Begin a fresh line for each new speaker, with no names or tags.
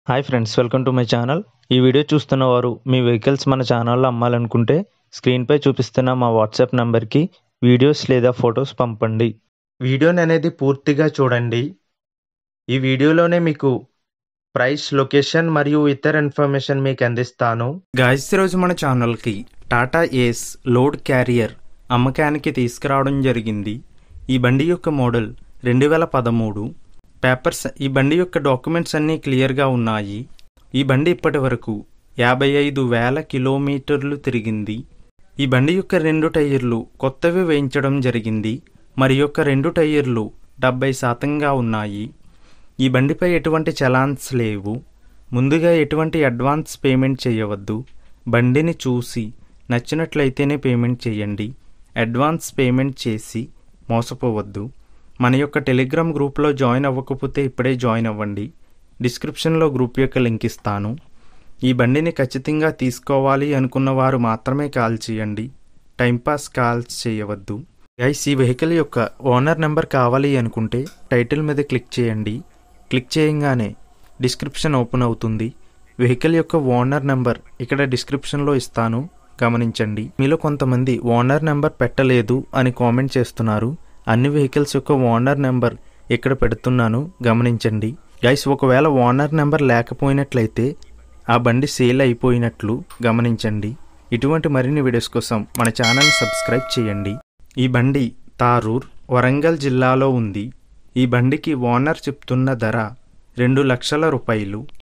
hi friends welcome to my channel ఈ video చూస్తున్న వారు మీ వెహికల్స్ మన ఛానల్లో అమ్మాలనుకుంటే స్క్రీన్పై చూపిస్తున్న మా వాట్సాప్ నంబర్కి వీడియోస్ లేదా ఫొటోస్ పంపండి వీడియోని అనేది పూర్తిగా చూడండి ఈ వీడియోలోనే మీకు ప్రైస్ లొకేషన్ మరియు ఇతర ఇన్ఫర్మేషన్ మీకు అందిస్తాను
గాయస్ రోజు మన ఛానల్కి టాటా ఏస్ లోడ్ క్యారియర్ అమ్మకానికి తీసుకురావడం జరిగింది ఈ బండి యొక్క మోడల్ రెండు వేల పదమూడు పేపర్స్ ఈ బండి యొక్క డాక్యుమెంట్స్ అన్నీ క్లియర్గా ఉన్నాయి ఈ బండి ఇప్పటి వరకు యాభై ఐదు వేల కిలోమీటర్లు తిరిగింది ఈ బండి యొక్క రెండు టైర్లు కొత్తవి వేయించడం జరిగింది మరి యొక్క రెండు టైర్లు డెబ్బై శాతంగా ఉన్నాయి ఈ బండిపై ఎటువంటి చలాన్స్ లేవు ముందుగా ఎటువంటి అడ్వాన్స్ పేమెంట్ చేయవద్దు బండిని చూసి నచ్చినట్లయితేనే పేమెంట్ చేయండి అడ్వాన్స్ పేమెంట్ చేసి మోసపోవద్దు మన యొక్క టెలిగ్రామ్ గ్రూప్లో జాయిన్ అవ్వకపోతే ఇప్పుడే జాయిన్ అవ్వండి డిస్క్రిప్షన్లో గ్రూప్ యొక్క లింక్ ఇస్తాను ఈ బండిని ఖచ్చితంగా తీసుకోవాలి అనుకున్న వారు మాత్రమే కాల్ చేయండి టైంపాస్ కాల్స్ చేయవద్దు గైస్ ఈ వెహికల్ యొక్క ఓనర్ నెంబర్ కావాలి అనుకుంటే టైటిల్ మీద క్లిక్ చేయండి క్లిక్ చేయంగానే డిస్క్రిప్షన్ ఓపెన్ అవుతుంది వెహికల్ యొక్క ఓనర్ నెంబర్ ఇక్కడ డిస్క్రిప్షన్లో ఇస్తాను గమనించండి మీలో కొంతమంది ఓనర్ నెంబర్ పెట్టలేదు అని కామెంట్ చేస్తున్నారు అన్ని వెహికల్స్ యొక్క ఓనర్ నెంబర్ ఇక్కడ పెడుతున్నాను గమనించండి గైస్ ఒకవేళ ఓనర్ నెంబర్ లేకపోయినట్లయితే ఆ బండి సేల్ అయిపోయినట్లు గమనించండి ఇటువంటి మరిన్ని వీడియోస్ కోసం మన ఛానల్ సబ్స్క్రైబ్ చేయండి ఈ బండి తారూర్ వరంగల్ జిల్లాలో ఉంది ఈ బండికి ఓనర్ చెప్తున్న ధర రెండు లక్షల రూపాయలు